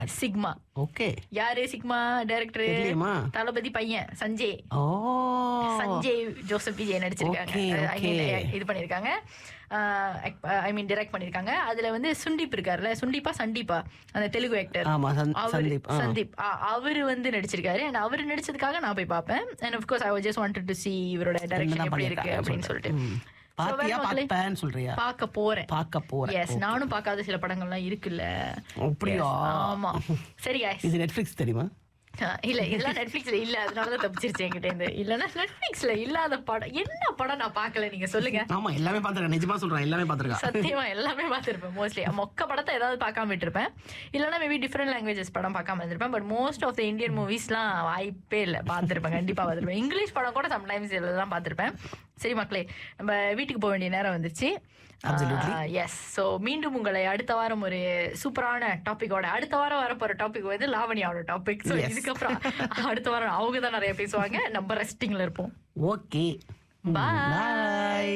Sigma okay யாரு Sigma director தெரியலையேம்மா. தளபதி பையன் சஞ்சய் ஓ சஞ்சய் ஜோசப் விஜய் நடிச்சிருக்காங்க Okay, I mean, okay. இது பண்ணிருக்காங்க ஐ மீன் டைரக்ட் பண்ணிருக்காங்க அதுல வந்து சுண்டீப் இருக்காருல்ல சுண்டீப்பா சண்டீப்பா அந்த தெலுங்கு ஆக்டர் ஆமா சந்- அவரு சந்தீப் ஆ. சந்தீப் ஆ, அவரு வந்து நடிச்சிருக்காரு அண்ட் அவர் நடிச்சதுக்காக நான் போய் பார்ப்பேன் and of course I just wanted to see இவரோட டைரக்ஷன் என்னதான் எப்படி இருக்கு பண்ணிருக்காங்கன்னு அப்படின்னு சொல்லிட்டு ம். So, பாத்தியா வேற மக்களே, பார்ப்பேன்னு சொல்றியா பார்க்க போறேன் பார்க்க போறேன் எஸ் நானும் பார்க்காத சில படங்கள்லாம் இருக்குல்ல அப்படியா? Yes, ஆமா சரி guys இது நெட்ஃபிளிக்ஸ் தெரியுமா இல்ல இதெல்லாம் நெட்ஃபிளிக்ஸ்ல இல்ல அதனாலதான் தப்பிச்சிருச்சு என்கிட்ட இருந்து இல்லன்னா நெட்ஃபிளிக்ஸ்ல இல்லாத படம் என்ன படம் நான் பார்க்கல நீங்க சொல்லுங்க ஆமா எல்லாமே பாத்துருக்கேன் நிஜமா சொல்றேன் எல்லாமே பாத்துருக்கேன் சத்தியமா எல்லாமே பார்த்திருப்பேன் மோஸ்ட்லி மொக்க படத்தை ஏதாவது பார்க்காம விட்டுருப்பேன் இல்லைன்னா மேபி டிஃப்ரெண்ட் லாங்குவேஜஸ் படம் பார்க்காம இருந்திருப்பேன் but most of the Indian மூவிஸ்லாம் வாய்ப்பே இல்லை பார்த்திருப்பேன் கண்டிப்பா பார்த்திருப்பேன் இங்கிலீஷ் படம் கூட சம்டைம்ஸ் இதெல்லாம் பார்த்திருப்பேன் சரி மக்களே நம்ம வீட்டுக்கு போக வேண்டிய நேரம் வந்துருச்சு Absolutely. எஸ் ஸோ மீண்டும் உங்களை அடுத்த வாரம் ஒரு சூப்பரான டாபிக்கோட அடுத்த வாரம் வரப்போற டாபிக் வந்து லாவணியாவோட டாபிக் ஸோ Yes. இதுக்கப்புறம் அடுத்த வாரம் அவங்க தான் நிறைய பேசுவாங்க நம்ம ரெஸ்டிங்ல இருப்போம் ஓகே Bye. பாய்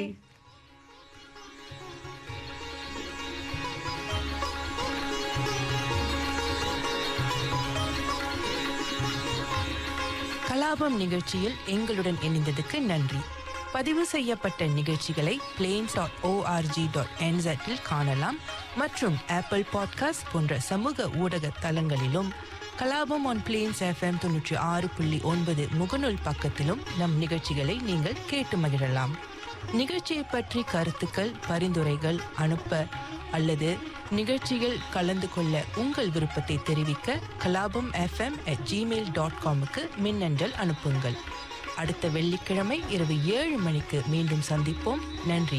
கலாபம் நிகழ்ச்சியில் எங்களுடன் இணைந்ததுக்கு நன்றி பதிவு செய்யப்பட்ட நிகழ்ச்சிகளை பிளேன்ஸ் டாட் ஓஆர்ஜி டாட் என்செட்டில் காணலாம் மற்றும் ஆப்பிள் பாட்காஸ்ட் போன்ற சமூக ஊடக தளங்களிலும் கலாபம் ஆன் பிளேன்ஸ் எஃப்எம் தொண்ணூற்றி ஆறு புள்ளி ஒன்பது முகநூல் பக்கத்திலும் நம் நிகழ்ச்சிகளை நீங்கள் கேட்டு மகிழலாம் நிகழ்ச்சியை பற்றி கருத்துக்கள் பரிந்துரைகள் அனுப்ப அல்லது நிகழ்ச்சியில் கலந்து கொள்ள உங்கள் விருப்பத்தை தெரிவிக்க Kalabam FM at Gmail dot காமுக்கு மின்னஞ்சல் அனுப்புங்கள் அடுத்த வெள்ளிக்கிழமை இரவு ஏழு மணிக்கு மீண்டும் சந்திப்போம் நன்றி